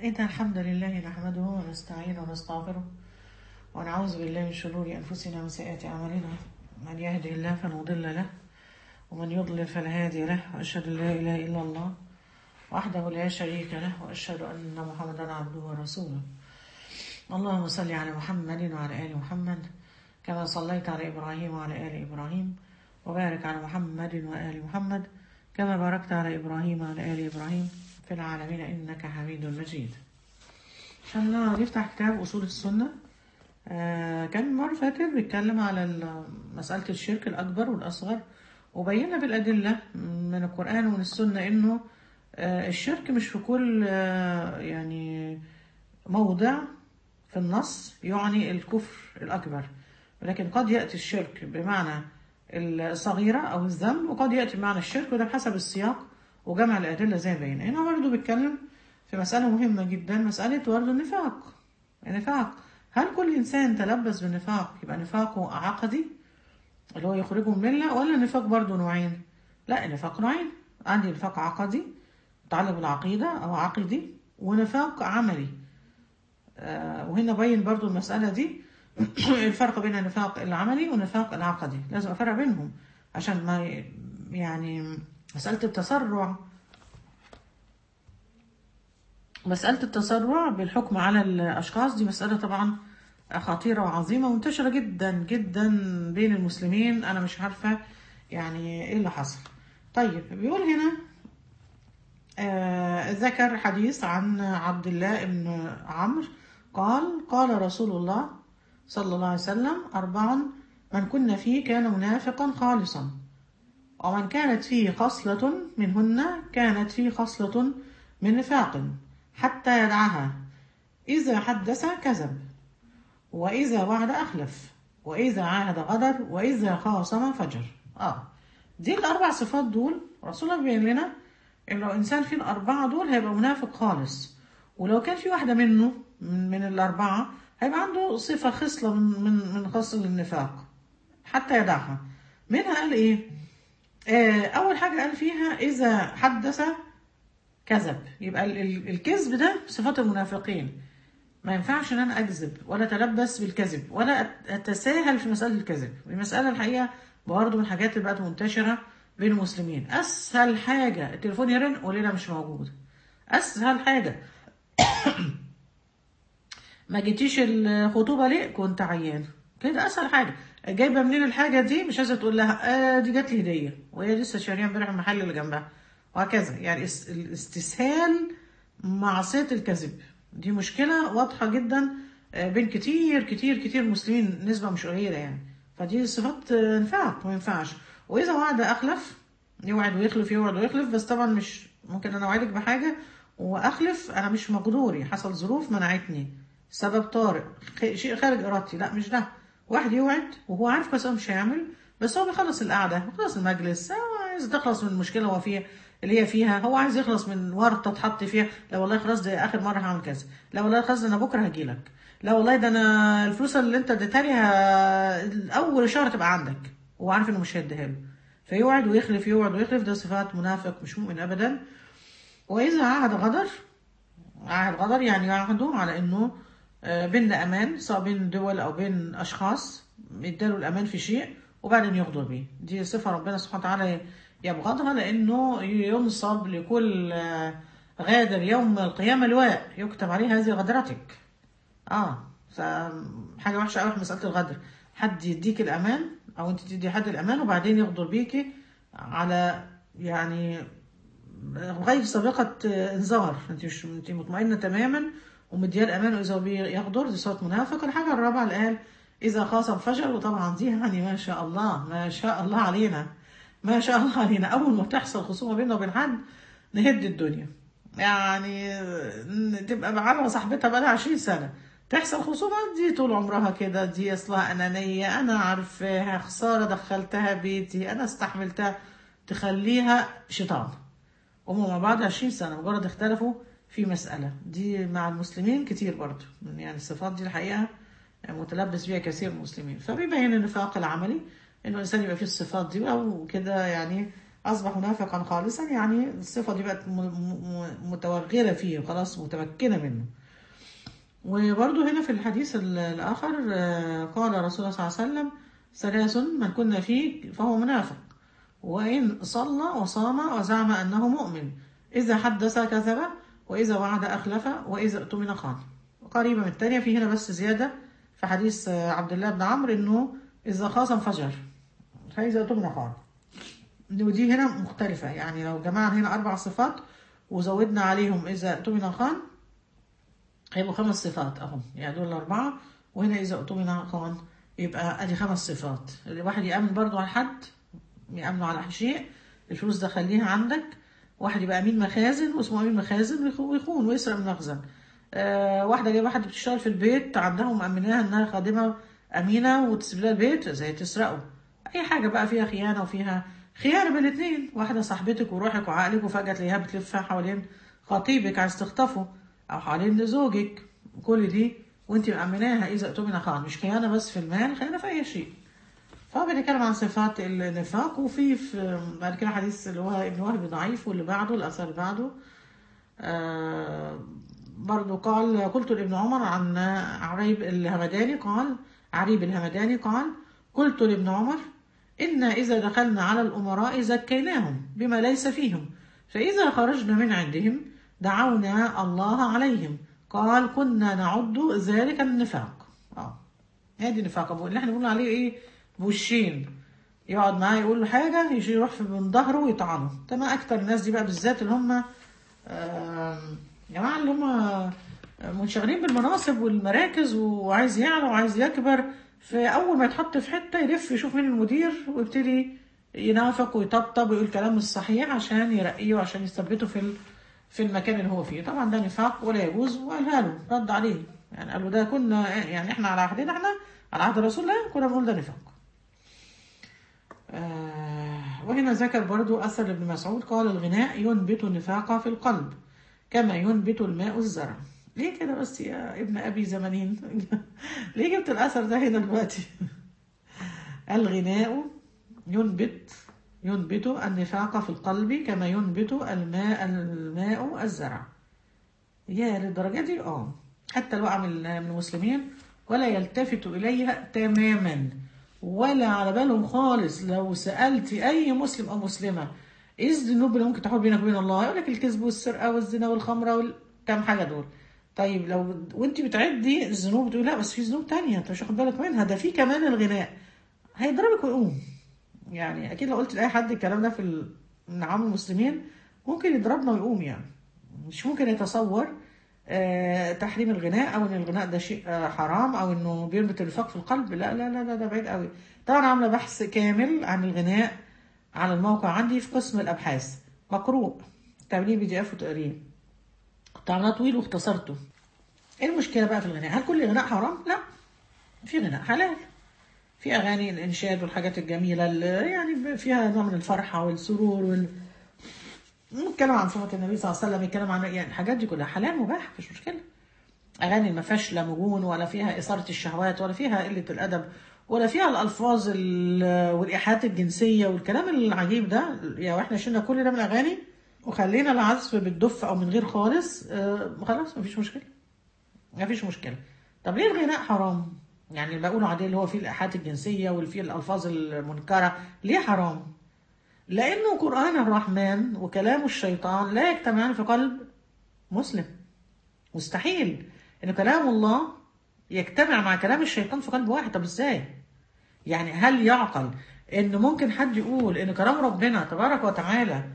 إن الحمد لله نحمده ونستعينه ونستغفره ونعوذ بالله من شرور أنفسنا ومن سيئات أعمالنا من يهده الله فلا مضل له ومن يضلل فلا هادي له وأشهد أن لا إله إلا الله وحده لا شريك له وأشهد أن محمدا عبده ورسوله اللهم صل على محمد وعلى آل محمد كما صليت على إبراهيم وعلى آل إبراهيم وبارك على محمد وآل محمد كما باركت على إبراهيم وعلى آل إبراهيم في العالمين إنك حميد مجيد إن شاء الله نفتح كتاب أصول السنة آه كان المرة اللي فاتت بيتكلم على ال- مسألة الشرك الأكبر والأصغر وبينا بالأدلة من القرآن ومن السنة إنه آه الشرك مش في كل آه يعني موضع في النص يعني الكفر الأكبر ولكن قد يأتي الشرك بمعنى الصغيرة أو الذنب وقد يأتي بمعنى الشرك وده بحسب السياق وجمع الأدلة زي ما بينا هنا برضه بيتكلم في مسألة مهمة جدا مسألة برضه النفاق النفاق هل كل إنسان تلبس بالنفاق يبقى نفاقه عقدي اللي هو يخرجه من الملة ولا النفاق برضه نوعين لا النفاق نوعين عندي نفاق عقدي متعلق بالعقيدة أو عقدي ونفاق عملي آه، وهنا بين برضو المسألة دي الفرق بين النفاق العملي والنفاق العقدي لازم أفرق بينهم عشان ما ي- يعني مسألة التسرع مسألة التسرع بالحكم على الأشخاص دي مسألة طبعا خطيرة وعظيمة ومنتشرة جدا جدا بين المسلمين أنا مش عارفة يعني إيه اللي حصل طيب بيقول هنا آه، ذكر حديث عن عبد الله بن عمرو قال قال رسول الله صلى الله عليه وسلم أربع من كن فيه كان منافقا خالصا ومن كانت فيه خصلة منهن كانت فيه خصلة من نفاق حتى يدعها إذا حدث كذب وإذا وعد أخلف وإذا عاهد غدر وإذا خاصم فجر آه دي الأربع صفات دول رسول الله بيبين لنا إن لو إنسان فيه الأربعة دول هيبقى منافق خالص ولو كان في واحدة منه من, من الأربعة هيبقى عنده صفة خصلة من من من خصل النفاق حتى يدعها منها قال إيه؟ آه أول حاجة قال فيها إذا حدث كذب يبقى ال- ال- الكذب ده صفات المنافقين ما ينفعش ان انا اكذب ولا اتلبس بالكذب ولا أت- اتساهل في مساله الكذب المساله الحقيقه برضه من الحاجات اللي بقت منتشره بين المسلمين اسهل حاجه التليفون يرن وليله مش موجود اسهل حاجه ما جيتيش الخطوبه ليه كنت عيان كده اسهل حاجه جايبه منين الحاجه دي مش عايزه تقول لها آه دي جات لي هديه وهي لسه شاريها امبارح من المحل اللي جنبها وهكذا يعني اس- الاستسهال معصيه الكذب دي مشكله واضحه جدا آه، بين كتير كتير كتير مسلمين نسبه مش قليله يعني فدي صفات آه، نفاق ما ينفعش واذا وعد اخلف يوعد ويخلف يوعد ويخلف بس طبعا مش ممكن انا اوعدك بحاجه واخلف انا مش مقدوري حصل ظروف منعتني سبب طارئ خ- شيء خارج ارادتي لا مش ده واحد يوعد وهو عارف كويس إنه مش هيعمل بس هو بيخلص القعده بيخلص المجلس هو عايز تخلص من المشكله هو فيها اللي هي فيها هو عايز يخلص من ورطه اتحط فيها لا والله خلاص ده اخر مره هعمل كذا لا والله خلاص ده انا بكره هجي لك لا والله ده انا الفلوس اللي انت اديتها لي ه- اول شهر تبقى عندك هو عارف انه مش هيديها له فيوعد ويخلف يوعد ويخلف ده صفات منافق مش مؤمن ابدا واذا عهد غدر عهد غدر يعني يعهدوا على انه آه، بيننا امان سواء بين دول او بين اشخاص اداله الامان في شيء وبعدين يغدر بيه دي صفه ربنا سبحانه وتعالى يبغضها لانه ينصب لكل آه، غادر يوم القيامه لواء يكتب عليه هذه غدرتك اه فحاجه وحشه قوي في مساله الغدر حد يديك الامان او انت تدي حد الامان وبعدين يغدر بيكي على يعني غير سابقة انذار انت مش انت مطمئنة تماما ومدياه الامان واذا هو بيغدر دي صوت منافق الحاجة الرابعة اللي قال اذا خاصم فجر وطبعا دي يعني ما شاء الله ما شاء الله علينا ما شاء الله علينا اول ما بتحصل خصومة بيننا وبين حد نهد الدنيا يعني تبقى معاها صاحبتها بقالها 20 سنة تحصل خصومة دي طول عمرها كده دي اصلها انانية انا عارفاها خسارة دخلتها بيتي انا استحملتها تخليها شيطان هم مع بعض 20 سنة مجرد اختلفوا في مسألة دي مع المسلمين كتير برضو يعني الصفات دي الحقيقة متلبس بيها كثير من المسلمين فبيبين النفاق العملي انه الانسان يبقى فيه الصفات دي او كده يعني اصبح منافقا خالصا يعني الصفه دي بقت م- م- متوغله فيه خلاص متمكنه منه وبرضه هنا في الحديث ال- الآخر آه، قال رسول الله صلى الله عليه وسلم ثلاث من كنا فيه فهو منافق وإن صلى وصام وزعم أنه مؤمن إذا حدث كذب وإذا وعد أخلف وإذا اؤتمن خان قريبة من التانية في هنا بس زيادة في حديث آه، عبد الله بن عمرو إنه إذا خاصم فجر فإذا اؤتمن خان ودي هنا مختلفة يعني لو جمعنا هنا أربع صفات وزودنا عليهم إذا اؤتمن خان هيبقوا خمس صفات اهو يعني دول الاربعه وهنا اذا اؤتمن خان يبقى ادي خمس صفات الواحد يامن برضو على حد يامنوا على شيء الفلوس ده خليها عندك واحد يبقى امين مخازن واسمه امين مخازن ويخ- ويخون ويسرق من المخزن آه واحده جايبه واحده بتشتغل في البيت عندها مأمناها انها خادمه امينه وتسيب لها البيت زي تسرقه اي حاجه بقى فيها خيانه وفيها خيانه بين الاثنين واحده صاحبتك وروحك وعقلك وفجاه تلاقيها بتلف حوالين خطيبك عايز تخطفه او حوالين زوجك كل دي وانت مأمناها اذا اؤتمن خان مش خيانه بس في المال خيانه في اي شيء فبنتكلم عن صفات النفاق وفي في بعد كده حديث اللي هو ابن وهب ضعيف واللي بعده الاثر اللي بعده آه برضو قال قلت لابن عمر عن عريب الهمداني قال عريب الهمداني قال قلت لابن عمر إنا إذا دخلنا على الأمراء زكيناهم بما ليس فيهم فإذا خرجنا من عندهم دعونا الله عليهم قال كنا نعد ذلك النفاق اه هذه النفاق أبو اللي احنا بنقول عليه ايه بوشين يقعد معاه يقول له حاجة يجي يروح في من ظهره ويطعنه تمام أكتر الناس دي بقى بالذات اللي هم آم، جماعة اللي هم منشغلين بالمناصب والمراكز وعايز يعلى وعايز يكبر فأول ما يتحط في حتة يلف يشوف مين المدير ويبتدي ينافق ويطبطب ويقول كلام مش صحيح عشان يرقيه وعشان يثبته في ال- في المكان اللي هو فيه طبعا ده نفاق ولا يجوز وقالها له رد عليه يعني قال له ده كنا يعني احنا على عهدنا احنا على عهد رسول الله كنا بنقول ده نفاق آه، وهنا ذكر برضو أثر ابن مسعود قال الغناء ينبت النفاق في القلب كما ينبت الماء الزرع ليه كده بس يا ابن أبي زمانين ليه جبت الأثر ده هنا دلوقتي الغناء ينبت ينبت النفاق في القلب كما ينبت الماء الماء الزرع يا للدرجة دي اه حتى لو من من المسلمين ولا يلتفت إليها تماما ولا على بالهم خالص لو سألت أي مسلم أو مسلمة إيه الذنوب اللي ممكن تحول بينك وبين الله يقول لك الكذب والسرقة والزنا والخمرة وال... كام حاجة دول طيب لو وانت بتعدي الذنوب بتقول لا بس في ذنوب تانية انت مش واخد بالك منها ده في كمان الغناء هيضربك ويقوم يعني اكيد لو قلت لاي حد الكلام ده في ال- من عام المسلمين ممكن يضربنا ويقوم يعني مش ممكن يتصور آه، تحريم الغناء او ان الغناء ده شيء آه، حرام او انه بيربط النفاق في القلب لا لا لا لا ده بعيد قوي طبعا عامله بحث كامل عن الغناء على الموقع عندي في قسم الابحاث مقروء تعمليه بي دي اف وتقريه كنت عاملاه طويل واختصرته ايه المشكله بقى في الغناء هل كل غناء حرام لا في غناء حلال في اغاني الانشاد والحاجات الجميله اللي يعني فيها نوع من الفرحه والسرور وال نتكلم عن صفة النبي صلى الله عليه وسلم يتكلم عن يعني الحاجات دي كلها حلال مباح مفيش مشكلة أغاني ما فيهاش لا مجون ولا فيها إثارة الشهوات ولا فيها قلة الأدب ولا فيها الألفاظ ال- والإيحاءات الجنسية والكلام العجيب ده يا واحنا شلنا كل ده من الأغاني وخلينا العزف بالدف أو من غير خالص آه خلاص مفيش مشكلة مفيش مشكلة طب ليه الغناء حرام؟ يعني اللي بقوله عليه اللي هو فيه الإيحاءات الجنسية واللي فيه الألفاظ المنكرة ليه حرام؟ لأنه قرآن الرحمن وكلام الشيطان لا يجتمعان في قلب مسلم مستحيل إن كلام الله يجتمع مع كلام الشيطان في قلب واحد طب إزاي؟ يعني هل يعقل إن ممكن حد يقول إن كلام ربنا تبارك وتعالى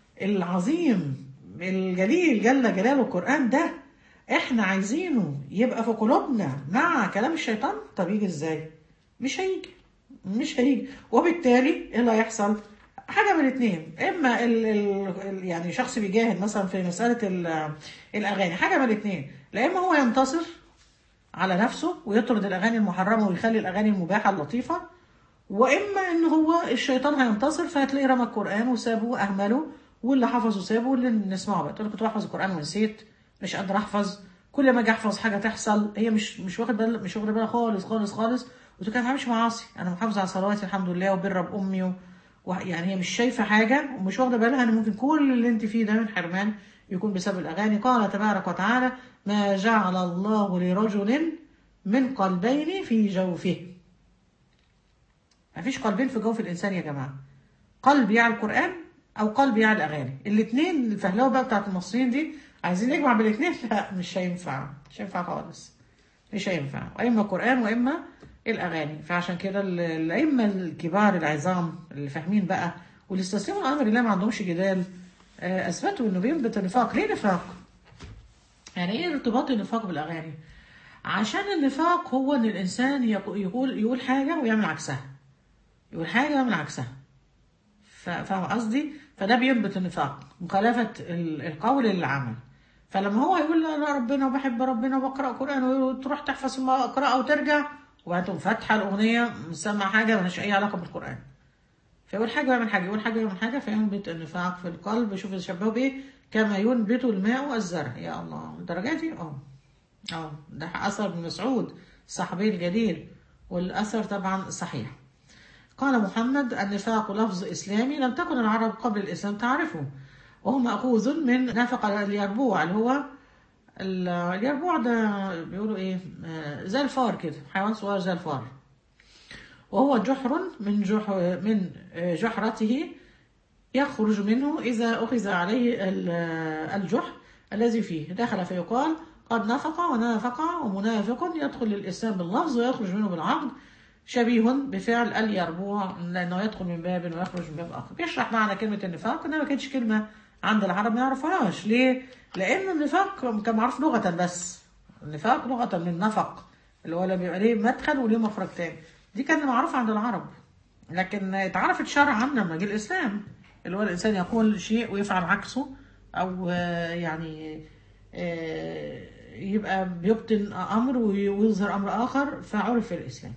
العظيم الجليل جل جلاله القرآن ده إحنا عايزينه يبقى في قلوبنا مع كلام الشيطان طب يجي إزاي؟ مش هيجي مش هيجي وبالتالي ايه اللي هيحصل حاجه من الاثنين اما ال ال يعني شخص بيجاهد مثلا في مساله ال- الاغاني حاجه من الاثنين لا اما هو ينتصر على نفسه ويطرد الاغاني المحرمه ويخلي الاغاني المباحه اللطيفه واما ان هو الشيطان هينتصر فهتلاقيه رمى القران وسابه واهمله واللي حفظه سابه واللي نسمعه بقى تقول كنت بحفظ القران ونسيت مش قادر احفظ كل ما اجي احفظ حاجه تحصل هي مش مش واخد بال مش واخده بالها خالص خالص خالص وتقول كده ما بعملش معاصي انا محافظه على صلواتي الحمد لله وبر بامي و... يعني هي مش شايفه حاجه ومش واخده بالها ان ممكن كل اللي انت فيه ده من حرمان يكون بسبب الاغاني قال تبارك وتعالى ما جعل الله لرجل من قلبين في جوفه مفيش قلبين في جوف الانسان يا جماعه قلب يعي القران او قلب يعي الاغاني الاثنين الفهلوه بقى بتاعت المصريين دي عايزين نجمع بين الاثنين لا مش هينفع مش هينفع خالص مش هينفع واما قران واما الاغاني فعشان كده ال- الائمه الكبار العظام اللي فاهمين بقى واللي استسلموا لامر الله ما عندهمش جدال آه، اثبتوا انه بينبت النفاق ليه نفاق يعني ايه ارتباط النفاق بالاغاني عشان النفاق هو ان الانسان يقو- يقول يقول حاجه ويعمل عكسها يقول حاجه ويعمل عكسها ف- فاهم قصدي فده بينبت النفاق مخالفه ال- القول للعمل فلما هو يقول لا لا ربنا وبحب ربنا وبقرا قران وتروح تحفظ ما اقراه وترجع وبعدين تقوم فاتحه الاغنيه مسمع حاجه ملهاش اي علاقه بالقران فيقول حاجه ويعمل حاجه يقول حاجه ويعمل حاجه فينبت النفاق في القلب شوف يشبهه بايه كما ينبت الماء الزرع يا الله الدرجه دي اه اه ده اثر ابن مسعود الصحابي الجليل والاثر طبعا صحيح قال محمد النفاق لفظ إسلامي لم تكن العرب قبل الإسلام تعرفه وهو مأخوذ من نفق اليربوع اللي هو ال- اليربوع ده بيقولوا إيه آه، زي الفار كده حيوان صغير زي الفار وهو جحر من جح من آه، جحرته يخرج منه إذا أخذ عليه ال- الجحر الذي فيه دخل فيقال قد نفق ونافق ومنافق يدخل الإسلام باللفظ ويخرج منه بالعقد شبيه بفعل اليربوع لأنه يدخل من باب ويخرج من باب آخر بيشرح معنى كلمة النفاق إنها ما كانتش كلمة عند العرب ما يعرفوهاش ليه؟ لأن النفاق كان معروف لغة بس النفاق لغة من نفق اللي هو لا بيبقى ليه مدخل وليه مخرج تاني دي كانت معروفة عند العرب لكن اتعرفت شرعا لما جه الإسلام اللي هو الإنسان يقول شيء ويفعل عكسه أو آه، يعني آه، يبقى بيبطن أمر ويظهر أمر آخر فعرف في الإسلام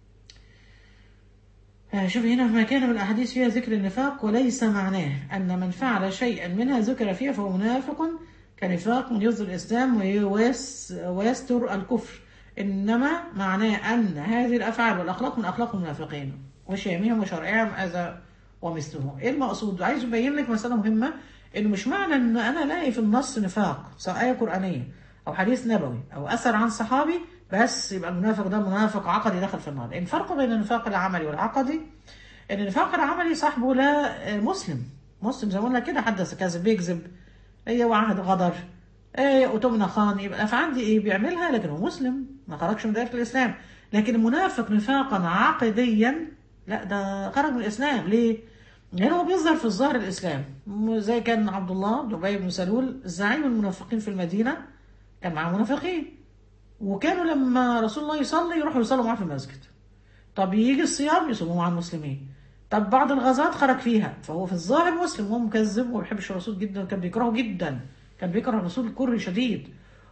آه، شوف هنا ما كان من الأحاديث فيها ذكر النفاق وليس معناه أن من فعل شيئا منها ذكر فيها فهو منافق كنفاق من يظهر الإسلام ويواس- ويستر الكفر إنما معناه أن هذه الأفعال والأخلاق من أخلاق المنافقين وشيمهم وشرائعهم أذى ومثله إيه المقصود عايز يبين لك مسألة مهمة إنه مش معنى إن أنا ألاقي في النص نفاق سواء آية قرآنية أو حديث نبوي أو أثر عن صحابي بس يبقى المنافق ده منافق عقدي دخل في النار الفرق بين النفاق العملي والعقدي ان النفاق العملي صاحبه لا مسلم مسلم زي ما قلنا كده حدث كذب بيكذب ايه وعهد غدر ايه وتمنى خان يبقى الافعال دي ايه بيعملها لكن هو مسلم ما خرجش من دائره الاسلام لكن المنافق نفاقا عقديا لا ده خرج من الاسلام ليه؟ لان هو بيظهر في الظاهر الاسلام زي كان عبد الله بن ابي بن سلول زعيم المنافقين في المدينه كان معاه منافقين وكانوا لما رسول الله يصلي يروحوا يصلوا معاه في المسجد طب يجي الصيام يصوموا مع المسلمين طب بعض الغزوات خرج فيها فهو في الظاهر مسلم وهو مكذب وما بيحبش الرسول جدا كان بيكرهه جدا كان بيكره الرسول كره شديد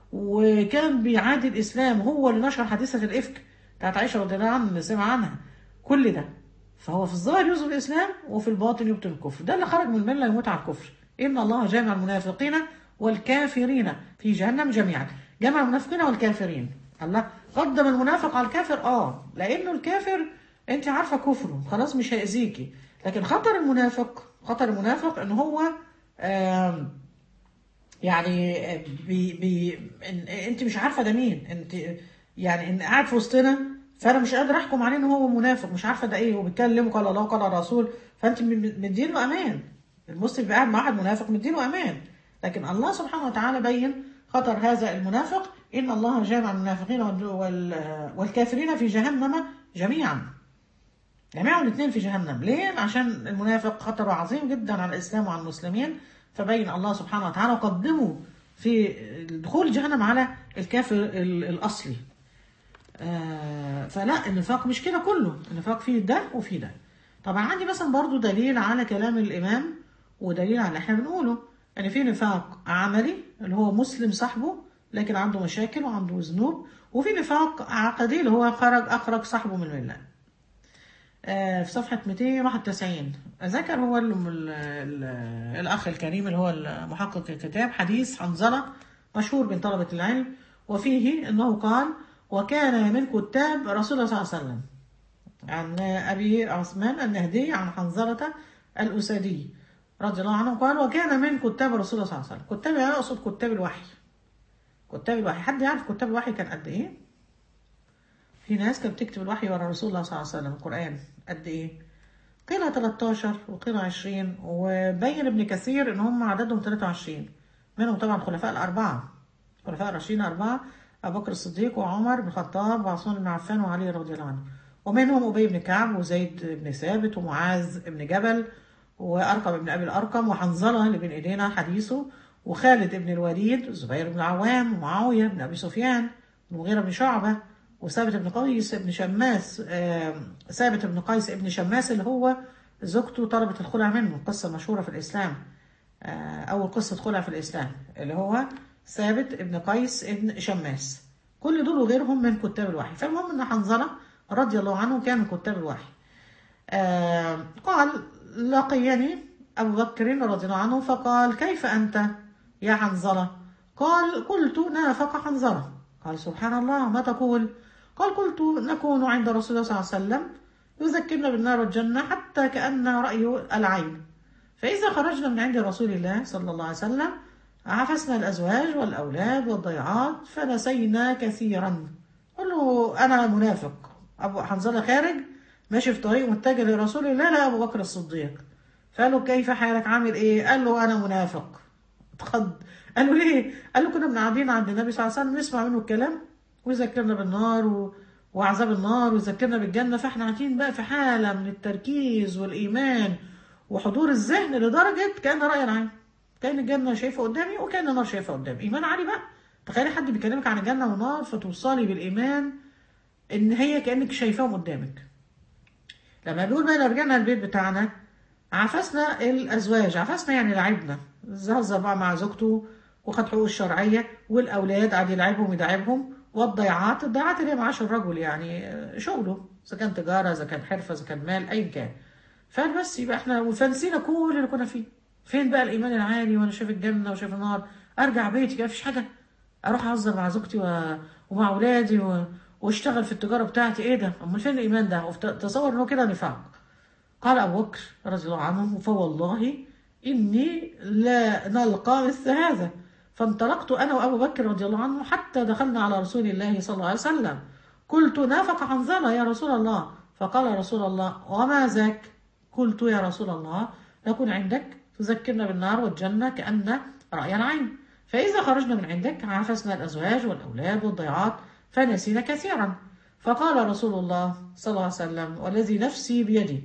وكان بيعادي الاسلام هو اللي نشر حادثه الافك بتاعت عائشه رضي الله عنها اللي سمع عنها كل ده فهو في الظاهر يظهر الاسلام وفي الباطن يبطن الكفر ده اللي خرج من المله يموت على الكفر ان الله جامع المنافقين والكافرين في جهنم جميعا جمع المنافقين والكافرين الله قدم المنافق على الكافر اه لانه الكافر انت عارفه كفره خلاص مش هيأذيكي لكن خطر المنافق خطر المنافق ان هو آم يعني بي بي إن انت مش عارفه ده مين انت يعني ان قاعد في وسطنا فانا مش قادر احكم عليه ان هو منافق مش عارفه ده ايه وبيتكلم قال الله قال الرسول فانت مدينه امان المسلم بيبقى قاعد مع واحد منافق مدينه امان لكن الله سبحانه وتعالى بين خطر هذا المنافق ان الله جامع المنافقين وال- والكافرين في جهنم جميعا جميعهم الاثنين في جهنم ليه؟ عشان المنافق خطره عظيم جدا على الإسلام وعلى المسلمين فبين الله سبحانه وتعالى وقدموا في دخول جهنم على الكافر ال- الأصلي آه، فلا النفاق مش كده كله النفاق فيه ده وفيه ده طبعا عندي مثلا برضو دليل على كلام الإمام ودليل على اللي احنا بنقوله يعني في نفاق عملي اللي هو مسلم صاحبه لكن عنده مشاكل وعنده ذنوب وفي نفاق عقدي اللي هو خرج أخرج صاحبه من المله آه، في صفحة 291 ذكر هو ال ال ال الأخ الكريم اللي هو محقق الكتاب حديث حنظلة مشهور بين طلبة العلم وفيه أنه قال وكان من كتاب رسول الله صلى الله عليه وسلم عن أبي عثمان النهدي عن حنظلة الأسدي رضي الله عنه قال وكان من كتاب رسول الله صلى الله عليه وسلم كتاب أنا أقصد كتاب الوحي كتاب الوحي حد يعرف كتاب الوحي كان قد إيه؟ في ناس كانت بتكتب الوحي ورا رسول الله صلى الله عليه وسلم القرآن قد إيه؟ قيل 13 وقيل 20 وبين ابن كثير إن هم عددهم 23 منهم طبعا الخلفاء الأربعة الخلفاء الراشدين أربعة أبو بكر الصديق وعمر بن الخطاب وعثمان بن عفان وعلي رضي الله عنه ومنهم أبي بن كعب وزيد بن ثابت ومعاذ بن جبل وأرقم بن أبي الأرقم وحنظلة اللي بين إيدينا حديثه وخالد بن الوليد الزبير بن العوام ومعاوية بن أبي سفيان المغيرة بن شعبة وثابت بن قيس بن شماس آه، ثابت بن قيس بن شماس اللي هو زوجته طلبت الخلع منه القصة المشهورة في الإسلام آه، أول قصة خلع في الإسلام اللي هو ثابت بن قيس بن شماس كل دول وغيرهم من كتاب الوحي فالمهم أن حنظلة رضي الله عنه كان من كتاب الوحي آه، قال لقيني أبو بكر رضي الله عنه فقال كيف أنت يا حنظلة قال قلت نافق حنظلة قال سبحان الله ما تقول قال قلت نكون عند رسول الله صلى الله عليه وسلم يذكرنا بالنار والجنة حتى كأن رأي العين فإذا خرجنا من عند رسول الله صلى الله عليه وسلم عفسنا الأزواج والأولاد والضيعات فنسينا كثيرا قل له أنا منافق أبو حنظلة خارج ماشي في طريق متجه لرسول الله لا أبو بكر الصديق فقال له كيف حالك عامل إيه قال له أنا منافق اتخض قال له ليه قال له كنا قاعدين عند النبي صلى الله عليه وسلم نسمع منه الكلام ويذكرنا بالنار و... وعذاب النار ويذكرنا بالجنة فاحنا قاعدين بقى في حالة من التركيز والإيمان وحضور الذهن لدرجة كأن رأي العين كأن الجنة شايفة قدامي وكأن النار شايفة قدامي إيمان عالي بقى تخيلي حد بيكلمك عن الجنة والنار فتوصلي بالإيمان إن هي كأنك شايفاهم قدامك لما بيقول بقى لو رجعنا البيت بتاعنا عفسنا الأزواج عفسنا يعني لعبنا زهزر بقى مع زوجته وخد حقوق الشرعية والأولاد قعد يلعبهم ويدعبهم والضيعات الضيعات اللي هي معاش الرجل يعني شغله إذا كان تجارة إذا كان حرفة إذا كان مال أيا كان فقال بس يبقى احنا فنسينا كل اللي كنا فيه فين بقى الإيمان العالي وأنا شايف الجنة وشايف النار أرجع بيتي كده مفيش حاجة أروح أهزر مع زوجتي و... ومع أولادي و... واشتغل في التجارة بتاعتي إيه ده؟ أمال فين الإيمان ده؟ وفت- تصور إنه كده نفاق قال أبو بكر رضي الله عنه فوالله إني لا نلقى مثل هذا فانطلقت أنا وأبو بكر رضي الله عنه حتى دخلنا على رسول الله صلى الله عليه وسلم قلت نافق حنظلة يا رسول الله فقال رسول الله وما ذاك قلت يا رسول الله نكون عندك تذكرنا بالنار والجنة كأن رأي العين فإذا خرجنا من عندك عافسنا الأزواج والأولاد والضيعات فنسينا كثيرا فقال رسول الله صلى الله عليه وسلم والذي نفسي بيده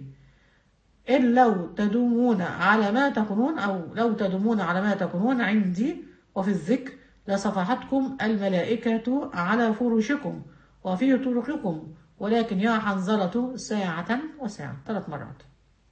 إن لو تدومون على ما تكونون أو لو تدومون على ما تكونون عندي وفي الذكر لصفحتكم الملائكة على فرشكم وفي طرقكم ولكن يا حنظلة ساعة وساعة ثلاث مرات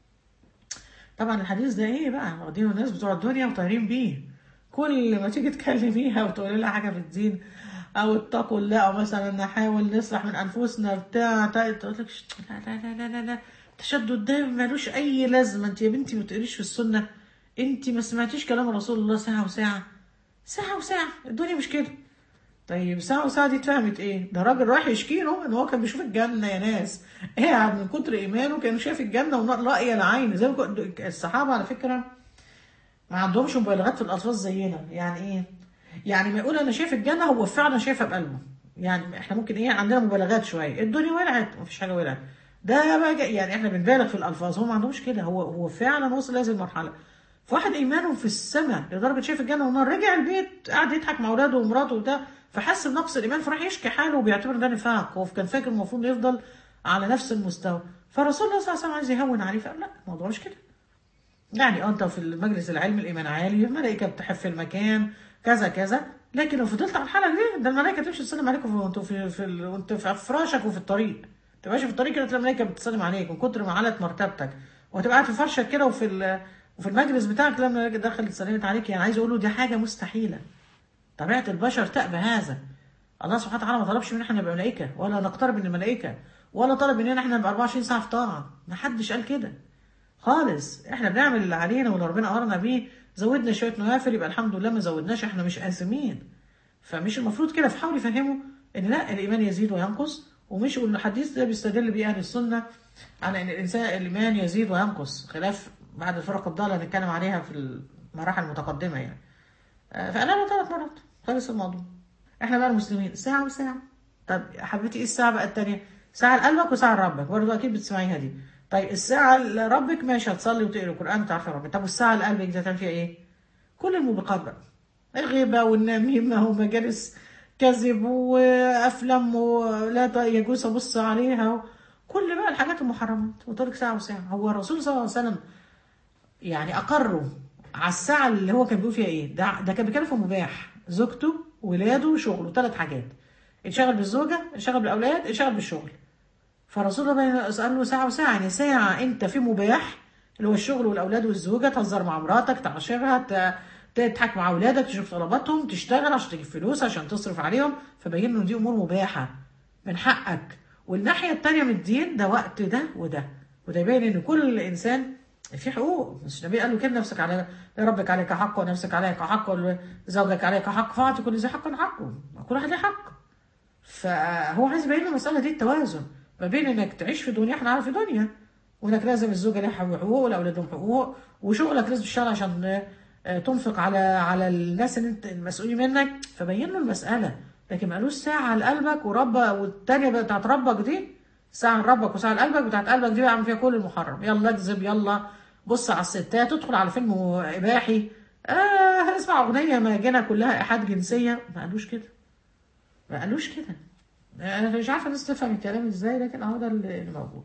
طبعا الحديث ده ايه بقى واخدينه الناس بتوع الدنيا وطايرين بيه كل ما تيجي تكلميها وتقولي لها حاجه في الدين او اتقوا الله او مثلا نحاول نصلح من انفسنا بتاع تا- تقول لك "شت، لا لا لا لا لا, لا. تشدد ده ملوش اي لازمه انت يا بنتي ما بتقريش في السنه انت ما سمعتيش كلام رسول الله ساعه وساعه ساعه وساعه الدنيا مش كده طيب ساعة وساعة دي اتفهمت ايه؟ ده راجل رايح يشكي له ان هو كان بيشوف الجنة يا ناس قاعد من كتر ايمانه كان شايف الجنة ونار رأي العين زي ما كنت- الصحابة على فكرة ما عندهمش مبالغات في الألفاظ زينا يعني ايه؟ يعني ما يقول انا شايف الجنة هو فعلا شايفها بقلبه يعني احنا ممكن ايه عندنا مبالغات شوية الدنيا ولعت مفيش حاجة ولعت ده بقى جا- يعني احنا بنبالغ في الألفاظ هم ما عندهمش كده هو هو فعلا وصل لهذه المرحلة فواحد ايمانه في السماء لدرجه شايف الجنه والنار رجع البيت قعد يضحك مع اولاده ومراته وبتاع فحس بنقص الايمان فراح يشكي حاله وبيعتبر ده نفاق هو كان فاكر المفروض يفضل على نفس المستوى فرسول الله صلى الله عليه وسلم عايز يهون عليه فقال لا الموضوع مش كده يعني انت في المجلس العلمي الايمان عالي الملائكه بتحف في المكان كذا كذا لكن لو فضلت على الحاله دي ده الملائكه تمشي تسلم عليكم وانتوا في في ال- وانت في فراشك وفي الطريق تبقى ماشي في الطريق كده تلاقي الملائكه بتسلم عليك من كتر ما علت مرتبتك وتبقى قاعد في فرشك كده وفي ال- وفي المجلس بتاعك تلاقي الملائكه دخلت سلمت عليك يعني عايز اقول له دي حاجه مستحيله طبيعه البشر تأبى هذا الله سبحانه وتعالى ما طلبش مننا احنا نبقى ملائكه ولا نقترب من الملائكه ولا طلب مننا احنا نبقى 24 ساعه في طاعه ما حدش قال كده خالص احنا بنعمل اللي علينا واللي ربنا امرنا بيه زودنا شويه نوافل يبقى الحمد لله ما زودناش احنا مش آثمين فمش المفروض كده فحاول يفهموا ان لا الايمان يزيد وينقص ومش والحديث ده بيستدل بيه اهل السنه على ان الانسان الايمان يزيد وينقص خلاف بعد الفرق الضاله اللي نتكلم عليها في المراحل المتقدمه يعني آه، فقالها له ثلاث مرات خلص الموضوع احنا بقى المسلمين ساعه وساعه طب يا حبيبتي ايه الساعه بقى التانيه ساعه لقلبك وساعه لربك برضه اكيد بتسمعيها دي طيب الساعه لربك ماشي هتصلي وتقري القران وتعرفي ربك طب والساعه لقلبك دي هتعمل فيها ايه كل الموبقات بقى الغيبه والنميمه ومجالس كذب وافلام ولا ط- يجوز ابص عليها كل بقى الحاجات المحرمات وترك ساعه وساعه هو الرسول صلى الله عليه وسلم يعني اقروا على الساعه اللي هو كان بيقول فيها ايه ده ده كان بيتكلم في مباح زوجته ولاده وشغله ثلاث حاجات انشغل بالزوجه انشغل بالاولاد انشغل بالشغل فالرسول الله سأل له ساعة وساعة يعني ساعة أنت في مباح اللي هو الشغل والأولاد والزوجة تهزر مع مراتك تعاشرها ت- تضحك مع أولادك تشوف طلباتهم تشتغل عشان تجيب فلوس عشان تصرف عليهم فبين له دي أمور مباحة من حقك والناحية التانية من الدين ده وقت ده وده وده يبين إن كل إنسان في حقوق مش النبي قال له كده نفسك على ربك عليك حق ونفسك عليك حق وزوجك عليك حق فاعطي كل ذي حق حقه كل واحد له حق فهو عايز يبين له المسألة دي التوازن ما بين انك تعيش في دنيا احنا عارف في دنيا وانك لازم الزوجة لها حقوق والاولاد لهم حقوق وشغلك لازم تشتغل عشان آه، تنفق على على الناس اللي انت المسؤولين منك فبين له المسألة لكن ما قالوش ساعة لقلبك ورب والتانية بقى بتاعت ربك دي ساعة لربك وساعة لقلبك بتاعت قلبك دي بقى عامل فيها كل المحرم يلا اكذب يلا بص على الستات تدخل على فيلم اباحي آه اسمع اغنية ماجنة كلها ايحاءات جنسية ما قالوش كده ما قالوش كده انا مش عارفه الناس تفهم الكلام ازاي لكن اهو ده اللي اللي موجود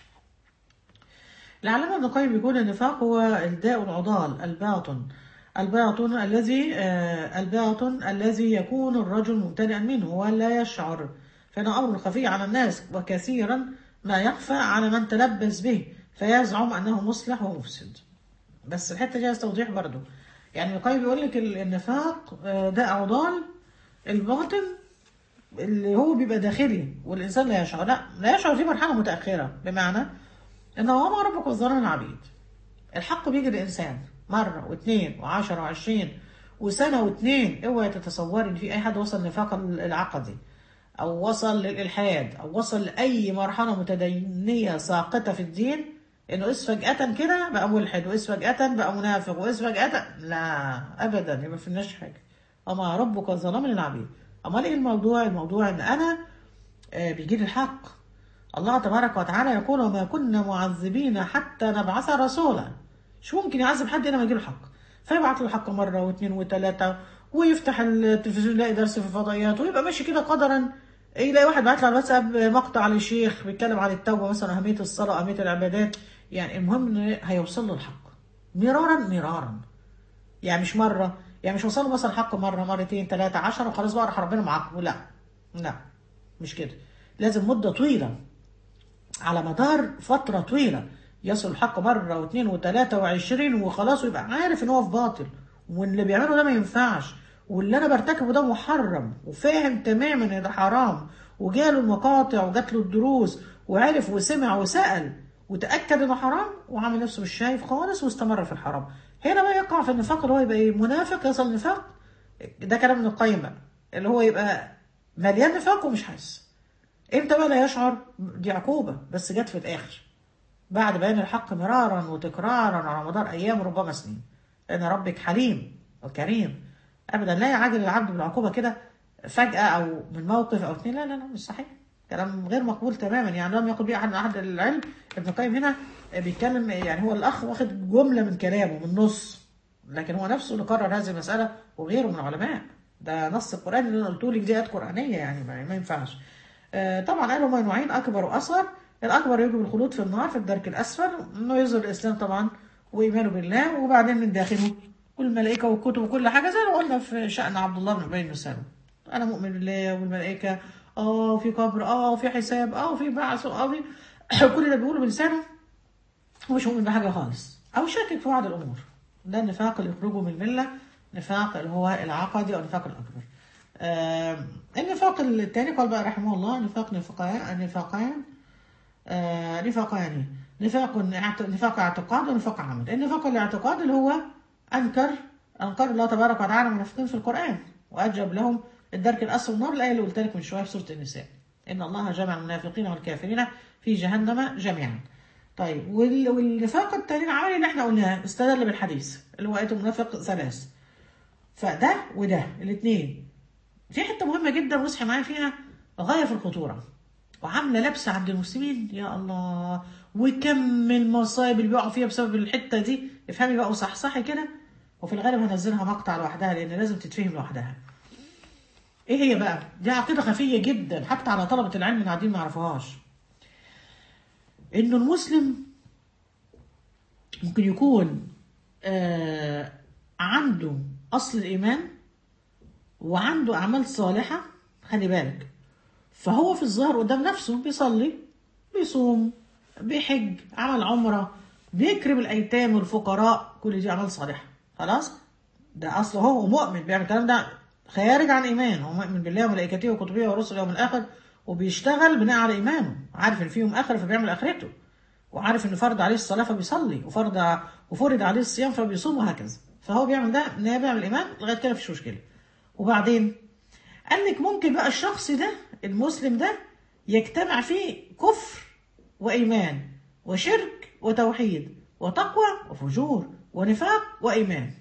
العلامة ابن القيم بيقول النفاق هو الداء العضال الباطن الباطن الذي آه الباطن الذي يكون الرجل ممتلئا منه ولا يشعر فإنه أمر خفي على الناس وكثيرا ما يخفى على من تلبس به فيزعم أنه مصلح ومفسد بس الحتة دي عايز توضيح برضو يعني ابن القيم بيقول لك ال- النفاق آه، ده عضال الباطن اللي هو بيبقى داخلي والإنسان لا يشعر لا لا يشعر دي مرحلة متأخرة بمعنى إنه وما ربك والظلام العبيد الحق بيجي للإنسان مرة واثنين وعشرة وعشرين وسنة واثنين اوعي تتصوري إن في أي حد وصل نفاق العقدي أو وصل للإلحاد أو وصل لأي مرحلة متدينية ساقطة في الدين إنه إس فجأة كده بقى ملحد وإس فجأة بقى منافق وإس فجأة لا أبدا ما فيناش حاجة وما ربك ظلام للعبيد أمال إيه الموضوع؟ الموضوع إن أنا آه، بيجي لي الحق الله تبارك وتعالى يقول وما كنا معذبين حتى نبعث رسولا مش ممكن يعذب حد الا ما يجيله حق فيبعت له الحق مره واثنين وثلاثه ويفتح التلفزيون يلاقي درس في الفضائيات ويبقى ماشي كده قدرا يلاقي واحد بعت له على الواتساب مقطع للشيخ بيتكلم عن التوبه مثلا اهميه الصلاه اهميه العبادات يعني المهم ان هيوصل له الحق مرارا مرارا يعني مش مرة يعني مش وصلوا مثلا حق مرة مرتين ثلاثة عشرة وخلاص بقى راح ربنا معاكم لا لا مش كده لازم مدة طويلة على مدار فترة طويلة يصل الحق مرة واثنين وثلاثة وعشرين وخلاص ويبقى عارف ان هو في باطل وان اللي بيعمله ده ما ينفعش واللي انا برتكبه ده محرم وفاهم تماما ان ده حرام وجاله المقاطع وجات له الدروس وعرف وسمع وسأل وتأكد انه حرام وعامل نفسه مش شايف خالص واستمر في الحرام هنا بقى يقع في النفاق اللي هو يبقى ايه منافق يصل نفاق ده كلام ابن القيم بقى اللي هو يبقى مليان نفاق ومش حاسس امتى بقى لا يشعر دي عقوبة بس جت في الآخر بعد بيان الحق مرارا وتكرارا على مدار أيام ربما سنين لأن ربك حليم وكريم أبدا لا يعاجل العبد بالعقوبة كده فجأة أو من موقف أو اتنين لا لا لا مش صحيح كلام غير مقبول تماما يعني لم يقل به أحد أحد العلم ابن القيم هنا بيتكلم يعني هو الأخ واخد جملة من كلامه من نص لكن هو نفسه اللي قرر هذه المسألة وغيره من العلماء ده نص القرآن اللي أنا قلته لك دي آيات قرآنية يعني ما, ما ينفعش آه، طبعا قالوا ما نوعين أكبر وأصغر الأكبر يجب الخلود في النار في الدرك الأسفل إنه يظهر الإسلام طبعا وإيمانه بالله وبعدين من داخله والملائكة والكتب وكل حاجة زي ما قلنا في شأن عبد الله بن أبي بن سلول أنا مؤمن بالله والملائكة اه في قبر اه في حساب اه في بعث اه في كل ده بيقوله بلسانه ومش مؤمن بحاجة خالص أو شاكك في بعض الأمور ده النفاق اللي يخرجه من الملة نفاق اللي هو العقدي أو النفاق الأكبر آه النفاق الثاني قال بقى رحمه الله نفاق نفاقان نفاقان آه نفاقان نفاق اعت- نفاق اعتقاد ونفاق عمل النفاق الاعتقاد اللي هو أنكر أنكر الله تبارك وتعالى المنافقين في القرآن وأجب لهم الدرك الأسفل النار الآية اللي قلت لك من شوية في سورة النساء ان الله جمع المنافقين والكافرين في جهنم جميعا طيب وال- والنفاق التاني العملي اللي احنا قلناه استدل بالحديث اللي هو ايه المنافق ثلاث فده وده الاثنين في حته مهمه جدا واصحي معايا فيها غايه في الخطوره وعامله لبسه عند المسلمين يا الله وكم المصايب اللي بيقعوا فيها بسبب الحته دي افهمي بقى وصحصحي كده وفي الغالب هنزلها مقطع لوحدها لان لازم تتفهم لوحدها ايه هي بقى دي عقيده خفيه جدا حتى على طلبه العلم اللي قاعدين ما يعرفوهاش انه المسلم ممكن يكون آه عنده اصل الايمان وعنده اعمال صالحه خلي بالك فهو في الظاهر قدام نفسه بيصلي بيصوم بيحج عمل عمره بيكرم الايتام والفقراء كل دي اعمال صالحه خلاص ده اصله هو مؤمن بيعمل الكلام ده خارج عن ايمان هو مؤمن بالله وملائكته وكتبه ورسله واليوم الاخر وبيشتغل بناء على ايمانه عارف ان في يوم اخر فبيعمل اخرته وعارف ان فرض عليه الصلاه فبيصلي وفرض وفرض عليه الصيام فبيصوم وهكذا فهو بيعمل ده نابع من الايمان لغايه كده مفيش مشكله وبعدين قال لك ممكن بقى الشخص ده المسلم ده يجتمع فيه كفر وايمان وشرك وتوحيد وتقوى وفجور ونفاق وايمان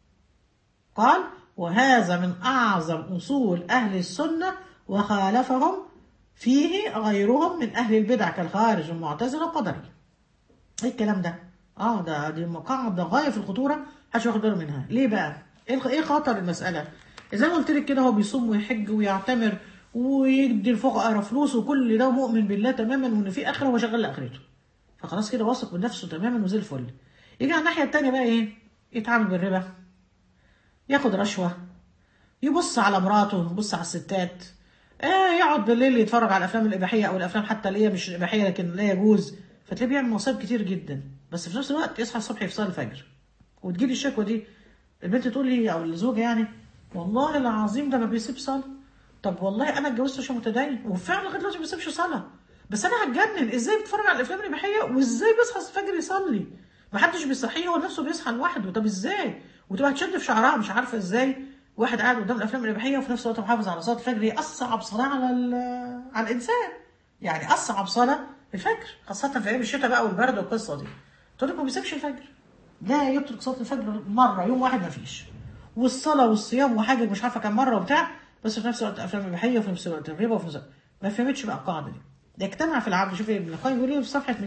قال وهذا من اعظم اصول اهل السنه وخالفهم فيه غيرهم من اهل البدع كالخوارج والمعتزله والقدريه ايه الكلام ده اه ده دي قاعده غايه في الخطوره محدش واخد باله منها ليه بقى ايه ايه خطر المساله زي ما قلت لك كده هو بيصوم ويحج ويعتمر ويدي الفقراء فلوس وكل ده مؤمن بالله تماما وان في اخره وهو شغال لاخرته فخلاص كده واثق من نفسه تماما وزي الفل يجي على الناحيه التانيه بقى ايه يتعامل بالربا ياخد رشوه يبص على مراته يبص على الستات آه يقعد بالليل يتفرج على الافلام الاباحيه او الافلام حتى اللي هي مش اباحيه لكن لا يجوز فتلاقيه بيعمل مصايب كتير جدا بس في نفس الوقت يصحى الصبح يصلي الفجر وتجيلي الشكوى دي البنت تقول لي او الزوجه يعني والله العظيم ده ما بيسيب صلاه طب والله انا اتجوزت عشان متدين وفعلا لغايه دلوقتي ما بيسيبش صلاه بس انا هتجنن ازاي بيتفرج على الافلام الاباحيه وازاي بيصحى الفجر يصلي ما حدش بيصحيه هو نفسه بيصحى لوحده طب ازاي وتبقى تشد في شعرها مش عارفه ازاي واحد قاعد قدام الافلام الاباحيه وفي نفس الوقت محافظ على صلاه الفجر هي اصعب صلاه على على الانسان يعني اصعب صلاه الفجر خاصه في ايام الشتاء بقى والبرد والقصه دي تقول لك ما بيسيبش الفجر لا يترك صلاه الفجر مره يوم واحد ما فيش والصلاه والصيام وحاجه مش عارفه كم مره وبتاع بس في نفس الوقت افلام اباحيه وفي نفس الوقت الربا وفي نفس الوقت ما فهمتش بقى القاعده دي ده اجتمع في العبد شوف ابن القيم بيقول ايه في صفحه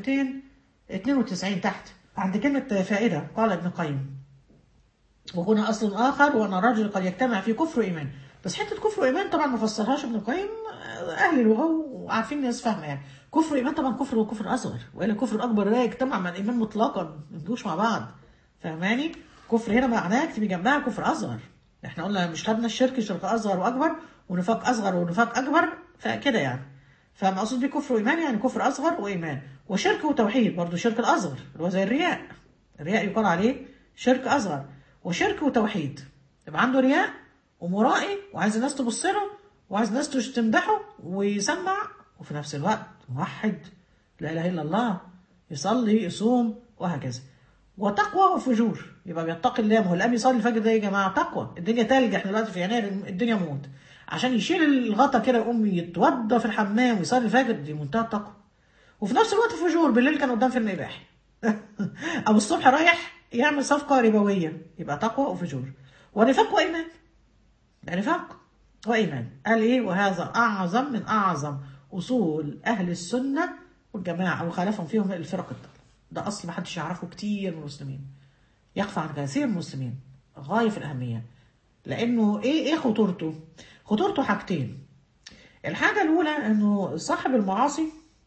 292 تحت عند كلمه فائده قال ابن القيم وهنا اصل اخر وان الرجل قد يجتمع في كفر وايمان بس حته كفر وايمان طبعا ما فسرهاش ابن القيم اهل اللغه وعارفين الناس فاهمه يعني كفر وايمان طبعا كفر وكفر اصغر والا الكفر الاكبر لا يجتمع مع الايمان مطلقا ما يجوش مع بعض فاهماني كفر هنا معناه اكتبي جنبها كفر اصغر احنا قلنا مش خدنا الشرك شرك اصغر واكبر ونفاق اصغر ونفاق اكبر فكده يعني فمقصود بيه كفر وايمان يعني كفر اصغر وايمان وشرك وتوحيد برضه شرك الاصغر اللي هو زي الرياء الرياء يقال عليه شرك اصغر وشرك وتوحيد يبقى عنده رياء ومرائي وعايز الناس تبص له وعايز الناس تمدحه ويسمع وفي نفس الوقت موحد لا اله الا الله يصلي يصوم وهكذا وتقوى وفجور يبقى بيتقي الله ما هو الاب يصلي الفجر ده يا جماعه تقوى الدنيا تلج احنا دلوقتي في يناير الدنيا موت عشان يشيل الغطا كده يقوم يتوضى في الحمام ويصلي الفجر دي منتهى التقوى وفي نفس الوقت فجور بالليل كان قدام فيلم اباحي او الصبح رايح يعمل صفقه ربويه يبقى تقوى وفجور ونفاق وايمان نفاق وايمان قال ايه وهذا اعظم من اعظم اصول اهل السنه والجماعه وخالفهم فيهم الفرق الضاله ده اصل ما حدش يعرفه كتير من المسلمين يخفى عن كثير من المسلمين غايه في الاهميه لانه ايه ايه خطورته خطورته حاجتين الحاجه الاولى انه صاحب المعاصي